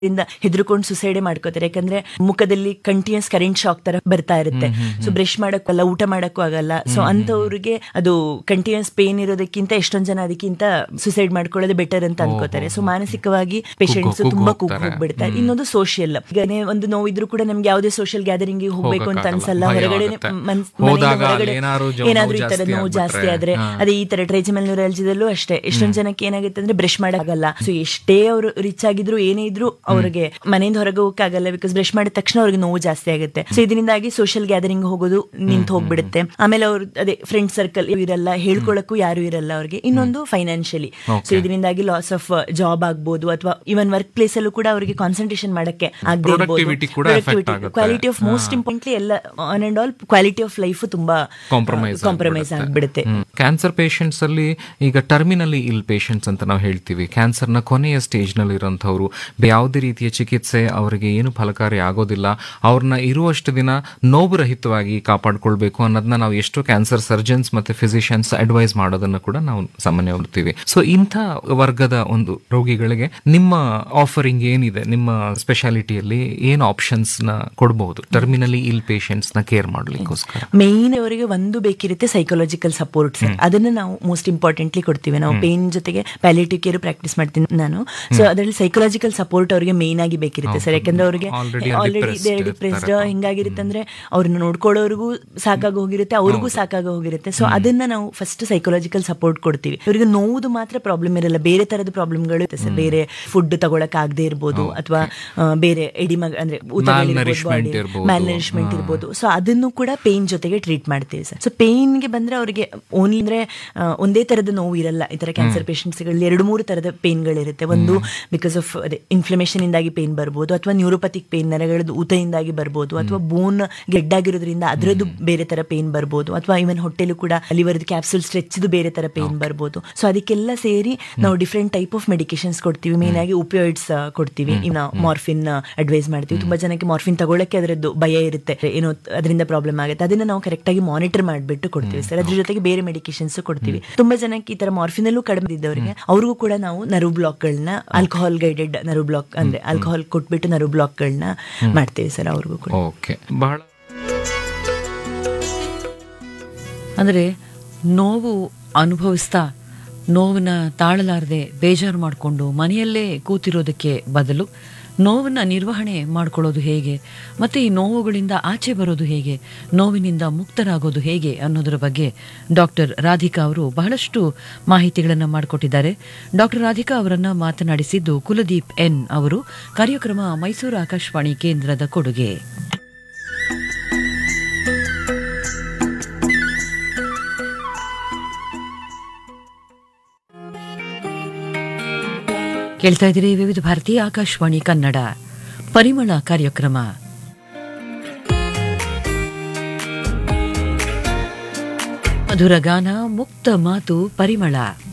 ಇಂದ ಹೆದರ್ಕೊಂಡು ಸುಸೈಡ್ ಮಾಡ್ಕೋತಾರೆ ಯಾಕಂದ್ರೆ ಮುಖದಲ್ಲಿ ಕಂಟಿನ್ಯೂಸ್ ಕರೆಂಟ್ ಶಾಕ್ ತರ ಬರ್ತಾ ಇರುತ್ತೆ ಸೊ ಬ್ರಷ್ ಮಾಡಕ್ಕಲ್ಲ ಊಟ ಮಾಡಕ್ಕೂ ಆಗಲ್ಲ ಸೊ ಅಂತವ್ರಿಗೆ ಅದು ಕಂಟಿನ್ಯೂಸ್ ಪೇನ್ ಇರೋದಕ್ಕಿಂತ ಎಷ್ಟೊಂದ್ ಜನ ಅದಕ್ಕಿಂತ ಸುಸೈಡ್ ಮಾಡ್ಕೊಳ್ಳೋದು ಬೆಟರ್ ಅಂತ ಅನ್ಕೋತಾರೆ ಸೊ ಮಾನಸಿಕವಾಗಿ ಪೇಷಂಟ್ಸ್ ಕುಗ್ಗು ತುಂಬಾ ಕುಗ್ಗು ಹೋಗ್ತಾರೆ. ಹೋಗ್ಬಿಡ್ತಾರೆ ಇನ್ನೊಂದು ಸೋಷಿಯಲ್ ಈಗನೇ ಒಂದು ನೋವಿದ್ರು ಕೂಡ ನಮ್ಗೆ ಯಾವುದೇ ಸೋಷಿಯಲ್ ಗ್ಯಾದರಿಂಗ್ ಹೋಗ್ಬೇಕು ಅಂತ ಹೋಗಕ್ಕಾಗಲ್ಲ. ಅನ್ಸಲ್ಲ ಭಯ ಹೊರಗಡೆ ಆಗುತ್ತೆ. ಮನ್ಸ್- ಹೋದಾಗ ಮನೆಯಿಂದ ಹೊರಗಡೆ ಅಲ್ಲಿ ಏನಾದ್ರು ಜೊ- ಏನಾದ್ರೂ ಈ ನೋವು ತರ ಜಾಸ್ತಿ ನೋವು ಜಾಸ್ತಿ ಆಗ್ಬಿಟ್ರೆ, ಆದ್ರೆ ಹಾ. ಅದೇ ಈ ತರ ಟ್ರೈಜಮಲ್ ನ್ಯೂರಾಲಜಿದಲ್ಲೂ ಅಷ್ಟೇ ಎಷ್ಟೊಂದ್ ಜನಕ್ಕೆ ಏನಾಗುತ್ತೆ ಅಂದ್ರೆ ಬ್ರಷ್ ಮಾಡಕ್ಕಾಗಲ್ಲ ಸೊ ಎಷ್ಟೇ ಅವರು ರಿಚ್ ಆಗಿದ್ರು ಏನೇ ಇದ್ರು ಅವ್ರಿಗೆ ಮನೆಯಿಂದ ಹೊರಗೆ ಹೋಗಕ್ಕಾಗಲ್ಲ ಬಿಕಾಸ್ ಬ್ರಷ್ ಮಾಡಿದ ತಕ್ಷಣ ಅವ್ರಿಗೆ ನೋವು ಜಾಸ್ತಿ ಆಗುತ್ತೆ ಸೊ ಇದರಿಂದಾಗಿ ಸೋಷಿಯಲ್ ಗ್ಯಾದರಿಂಗ್ ಹೋಗೋದು ನಿಂತು ಹೋಗ್ಬಿಡುತ್ತೆ ಆಮೇಲೆ ಅವ್ರು ಅದೇ ಫ್ರೆಂಡ್ ಸರ್ಕಲ್ ಇರಲ್ಲ ಹೇಳ್ಕೊಳಕ್ಕೂ ಯಾರು ಇರಲ್ಲ ಅವ್ರಿಗೆ ಇನ್ನೊಂದು ಫೈನಾನ್ಷಿಯಲಿ ಸೊ ಇದರಿಂದಾಗಿ ಲಾಸ್ ಆಫ್ ಜಾಬ್ ಆಗ್ಬೋದು ಅಥವಾ ಇವನ್ ವರ್ಕ್ ಪ್ಲೇಸ್ ಅಲ್ಲೂ ಕೂಡ ಅವರಿಗೆ ಕಾನ್ಸಂಟ್ರೇಷನ್ ಮಾಡಕ್ಕೆ ಆಗದೆ Productivity ಕೂಡ affect ಆಗುತ್ತೆ. ಕ್ವಾಲಿಟಿ ಆಫ್ ಮೋಸ್ಟ್ ಇಂಪಾರ್ಟೆಂಟ್ಲಿ ಎಲ್ಲ on and all quality of life ತುಂಬಾ ಕಾಂಪ್ರಮೈಸ್ ಕಾಂಪ್ರಮೈಸ್ ಆಗ್ಬಿಡುತ್ತೆ ಕ್ಯಾನ್ಸರ್ ಪೇಷಂಟ್ಸ್ ಅಲ್ಲಿ ಈಗ ಟರ್ಮಿನಲಿ ಇಲ್ ಪೇಷಂಟ್ಸ್ ಅಂತ ನಾವು ಹೇಳ್ತೀವಿ ಕ್ಯಾನ್ಸರ್ನ ಕೊನೆಯ ಸ್ಟೇಜ್ ನಲ್ಲಿ ಇರೋಂಥವ್ರು ಯಾವುದೇ ರೀತಿಯ ಚಿಕಿತ್ಸೆ ಅವರಿಗೆ ಏನು ಫಲಕಾರಿ ಆಗೋದಿಲ್ಲ ಅವ್ರನ್ನ ಇರುವಷ್ಟು ದಿನ ನೋವು ರಹಿತವಾಗಿ ಕಾಪಾಡ್ಕೊಳ್ಬೇಕು ಅನ್ನೋದನ್ನ ನಾವು ಎಷ್ಟೋ ಕ್ಯಾನ್ಸರ್ ಸರ್ಜನ್ಸ್ ಮತ್ತೆ ಫಿಸಿಷಿಯನ್ಸ್ ಅಡ್ವೈಸ್ ಮಾಡೋದನ್ನ ಕೂಡ ನಾವು ಸಾಮಾನ್ಯ ನೋಡ್ತೀವಿ ಸೊ ಇಂಥ ವರ್ಗದ ಒಂದು ರೋಗಿಗಳಿಗೆ ನಿಮ್ಮ ಆಫರಿಂಗ್ ಏನಿದೆ ನಿಮ್ಮ ಸ್ಪೆಷಾಲಿಟಿಯಲ್ಲಿ ಏನು ಆಪ್ಷನ್ಸ್ ನ ಕೊಡಬಹುದು ಟರ್ಮಿನಲಿ ಇಲ್ ಪೇಷಂಟ್ಸ್ ನ ಕೇರ್ ಮಾಡ್ಲಿಕ್ಕೋಸ್ಕರ ಮೇನ್ ಅವರಿಗೆ ಒಂದು ಬೇಕಿರುತ್ತೆ ಸೈಕಾಲಜಿಕಲ್ ಸಪೋರ್ಟ್ ಅದನ್ನ ನಾವು ಮೋಸ್ಟ್ ಇಂಪಾರ್ಟೆಂಟ್ಲಿ ಕೊಡ್ತೀವಿ ನಾವು ಪೇನ್ ಜೊತೆಗೆ ಪ್ಯಾಲಿಟಿವ್ ಕೇರ್ ಪ್ರಾಕ್ಟೀಸ್ ಮಾಡ್ತೀನಿ ನಾನು ಸೊ ಅದರಲ್ಲಿ ಸೈಕಾಲಜಿಕಲ್ ಸಪೋರ್ಟ್ ಅವರಿಗೆ ಮೇನ್ ಆಗಿ ಬೇಕಿರುತ್ತೆ ಸರ್ ಯಾಕಂದ್ರೆ ಅವರಿಗೆ Already ಆಲ್ರೆಡಿ depressed ಡಿಪ್ರೆಸ್ಡ್ ಇರ್ತಾರೆ. ಹಿಂಗಾಗಿರುತ್ತೆ ಅಂದ್ರೆ ಅವ್ರನ್ನ ನೋಡ್ಕೊಳ್ಳೋರ್ಗೂ ಸಾಕಾಗಿ ಹೋಗಿರುತ್ತೆ ಅವ್ರಿಗೂ ಸಾಕಾಗಿ ಹೋಗಿರುತ್ತೆ ಸೊ ಅದನ್ನ ನಾವು ಫಸ್ಟ್ ಸೈಕಾಲಜಿಕಲ್ ಸಪೋರ್ಟ್ ಕೊಡ್ತೀವಿ ಇವರಿಗೆ ನೋವುದು ಮಾತ್ರ ಪ್ರಾಬ್ಲಮ್ ಇರಲ್ಲ ಬೇರೆ ತರದ ಪ್ರಾಬ್ಲಮ್ಗಳು ಇರುತ್ತೆ ಸರ್ ಬೇರೆ ಫುಡ್ ತಗೊಳಕ್ ಆಗದೆ ಇರ್ಬೋದು ಅಥವಾ ಬೇರೆ ಎಡಿಮ ಅಂದ್ರೆ Malnourishment ಇರ್ಬೋದು. ಮ್ಯಾಲ್ನರಿಶ್ಮೆಂಟ್ ಇರ್ಬೋದು ಸೊ ಅದನ್ನು ಕೂಡ ಪೇನ್ ಜೊತೆಗೆ ಟ್ರೀಟ್ ಮಾಡ್ತೀವಿ ಸರ್ ಸೊ ಪೇನ್ಗೆ ಬಂದ್ರೆ ಅವರಿಗೆ ಓನ್ಲಿ ಅಂದ್ರೆ ಆ, ಒಂದೇ ತರದ ನೋವು ಇರಲ್ಲ ಈ ತರ ಕ್ಯಾನ್ಸರ್ ಗಳಲ್ಲಿ ಎರಡು ಮೂರು ತರದ ಪೇನ್ಗಳಿರುತ್ತೆ ಒಂದು ಬಿಕಾಸ್ ಆಫ್ ಅದೇ ಇನ್ಫ್ಲಮೇಷನ್ ಇಂದಾಗಿ ಪೇನ್ ಬರ್ಬೋದು ಅಥವಾ ನ್ಯೂರೋಪತಿಕ್ ಪೇನ್ ನರಗಳದ್ದು ಊತದಿಂದಾಗಿ ಬರ್ಬೋದು ಅಥವಾ ಬೋನ್ ಗೆಡ್ಡಾಗಿರೋದ್ರಿಂದ ಅದರದ್ದು ಬೇರೆ ತರ ಪೇನ್ ಬರ್ಬೋದು ಅಥವಾ ಇವನ್ ಹೊಟ್ಟೆಲು ಕೂಡ ಲಿವರ್ದು ಕ್ಯಾಪ್ಸುಲ್ ಸ್ಟ್ರೆಚ್ದು ಬೇರೆ ತರ ಪೇನ್ ಬರ್ಬೋದು ಸೊ ಅದಕ್ಕೆಲ್ಲ ಸೇರಿ ನಾವು ಡಿಫ್ರೆಂಟ್ ಟೈಪ್ ಆಫ್ ಮೆಡಿಕೇಶನ್ಸ್ ಕೊಡ್ತೀವಿ ಮೇನ್ ಆಗಿ ಉಪಯೋಯ್ಡ್ಸ್ ಕೊಡ್ತೀವಿ ಇನ್ನು ಮಾರ್ಫಿನ್ ಅಡ್ವೈಸ್ ಮಾಡ್ತೀವಿ ತುಂಬಾ ಜನಕ್ಕೆ ಮಾರ್ಫಿನ್ ತಗೊಳಕ್ಕೆ ಅದರದ್ದು ಭಯ ಇರುತ್ತೆ ಏನೋ ಅದರಿಂದ ಪ್ರಾಬ್ಲಮ್ ಆಗುತ್ತೆ ಅದನ್ನ ನಾವು ಕರೆಕ್ಟ್ ಆಗಿ ಮಾನಿಟರ್ ಮಾಡಿಬಿಟ್ಟು ಕೊಡ್ತೀವಿ ಸರ್ ಅದ್ರ ಜೊತೆಗೆ ಬೇರೆ ಮೆಡಿಕೇಶನ್ಸ್ ಕೊಡ್ತೀವಿ ತುಂಬಾ ಜನಕ್ಕೆ ಈ ತರ ಮಾರ್ಫಿನಲ್ಲೂ ಕಡಿಮೆ ಇದ್ದವರಿಗೆ ಅವ್ರಿಗೂ ಕೂಡ ನಾವು ನರ್ವ್ ಬ್ಲಾಕ್ಗಳನ್ನ ಆಲ್ಕೋಹಾಲ್ ಗೈಡೆಡ್ ನರ್ವ್ ಬ್ಲಾಕ್ ಅಂದ್ರೆ ಆಲ್ಕೋಹಾಲ್ ಕೊಟ್ಬಿಟ್ಟು ನರ್ವ್ ಬ್ಲಾಕ್ಗಳನ್ನ ಮಾಡ್ತೀವಿ ಸರ್ ಅವ್ರಿಗೂ ಕೂಡ ಓಕೆ ಬಹಳ ಅಂದರೆ ನೋವು ಅನುಭವಿಸ್ತಾ ನೋವನ್ನ ತಾಳಲಾರದೆ ಬೇಜಾರು ಮಾಡಿಕೊಂಡು ಮನೆಯಲ್ಲೇ ಕೂತಿರೋದಕ್ಕೆ ಬದಲು ನೋವನ್ನು ನಿರ್ವಹಣೆ ಮಾಡ್ಕೊಳ್ಳೋದು ಹೇಗೆ ಮತ್ತು ಈ ನೋವುಗಳಿಂದ ಆಚೆ ಬರೋದು ಹೇಗೆ ನೋವಿನಿಂದ ಮುಕ್ತರಾಗೋದು ಹೇಗೆ ಅನ್ನೋದರ ಬಗ್ಗೆ ಡಾಕ್ಟರ್ ರಾಧಿಕಾ ಅವರು ಬಹಳಷ್ಟು ಮಾಹಿತಿಗಳನ್ನು ಮಾಡಿಕೊಟ್ಟಿದ್ದಾರೆ ಡಾಕ್ಟರ್ ರಾಧಿಕಾ ಅವರನ್ನು ಮಾತನಾಡಿಸಿದ್ದು ಕುಲದೀಪ್ ಎನ್ ಅವರು ಕಾರ್ಯಕ್ರಮ ಮೈಸೂರು ಆಕಾಶವಾಣಿ ಕೇಂದ್ರದ ಕೊಡುಗೆ ಕೇಳ್ತಾ ಇದ್ದೀರಿ ವಿವಿಧ ಭಾರತಿ ಆಕಾಶವಾಣಿ ಕನ್ನಡ ಪರಿಮಳ ಕಾರ್ಯಕ್ರಮ ಮಧುರ ಗಾನ ಮುಕ್ತ ಮಾತು ಪರಿಮಳ